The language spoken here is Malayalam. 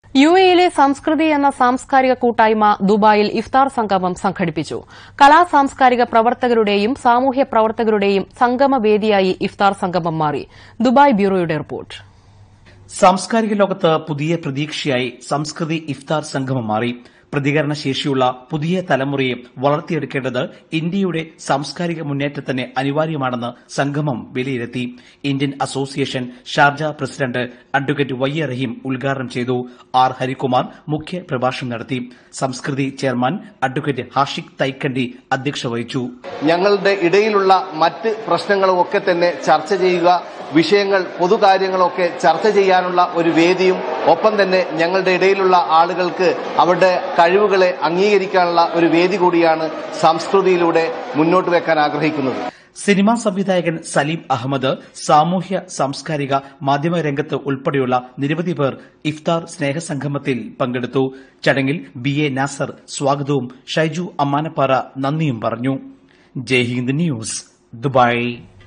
യു എയിലെ സംസ്കൃതി എന്ന സാംസ്കാരിക കൂട്ടായ്മ ദുബായിൽ ഇഫ്താർ സംഗമം സംഘടിപ്പിച്ചു കലാ സാംസ്കാരിക പ്രവർത്തകരുടെയും സാമൂഹ്യ പ്രവർത്തകരുടെയും സംഗമവേദിയായി ഇഫ്താർ സംഗമം മാറി ദുബായ് ബ്യൂറോയുടെ റിപ്പോർട്ട് സാംസ്കാരിക ലോകത്ത് പുതിയ പ്രതീക്ഷയായി സംസ്കൃതി ഇഫ്താർ സംഗമം മാറി പ്രതികരണ ശേഷിയുള്ള പുതിയ തലമുറയെ വളർത്തിയെടുക്കേണ്ടത് ഇന്ത്യയുടെ സാംസ്കാരിക മുന്നേറ്റത്തിന് അനിവാര്യമാണെന്ന് സംഗമം വിലയിരുത്തി Indian association Sharjah president advocate Y A Rahim ഉദ്ഘാടനം ചെയ്തു ആർ ഹരികുമാർ മുഖ്യ പ്രഭാഷണം നടത്തി സംസ്കൃതി ചെയർമാൻ അഡ്വക്കേറ്റ് ഹാഷിഖ് തൈക്കണ്ടി അധ്യക്ഷ വഹിച്ചു ഞങ്ങളുടെ ഇടയിലുള്ള മറ്റ് പ്രശ്നങ്ങളുമൊക്കെ തന്നെ ചർച്ച ചെയ്യുക വിഷയങ്ങൾ പൊതുകാര്യങ്ങളൊക്കെ ചർച്ച ചെയ്യാനുള്ള ഒരു വേദിയും ഒപ്പം തന്നെ ഞങ്ങളുടെ ഇടയിലുള്ള ആളുകൾക്ക് അവരുടെ കഴിവുകളെ അംഗീകരിക്കാനുള്ള ഒരു വേദി കൂടിയാണ് സംസ്കൃതിയിലൂടെ മുന്നോട്ട് വെക്കാൻ ആഗ്രഹിക്കുന്നത് സിനിമാ സംവിധായകൻ സലീം അഹമ്മദ് സാമൂഹ്യ സാംസ്കാരിക മാധ്യമ രംഗത്ത് ഉൾപ്പെടെയുള്ള നിരവധി പേർ ഇഫ്താർ സ്നേഹസംഗമത്തിൽ പങ്കെടുത്തു ചടങ്ങിൽ ബി എ നാസർ സ്വാഗതവും ഷൈജു അമ്മാനപ്പാറ നന്ദിയും പറഞ്ഞു ജയ് ഹിന്ദ് ന്യൂസ് ദുബായ്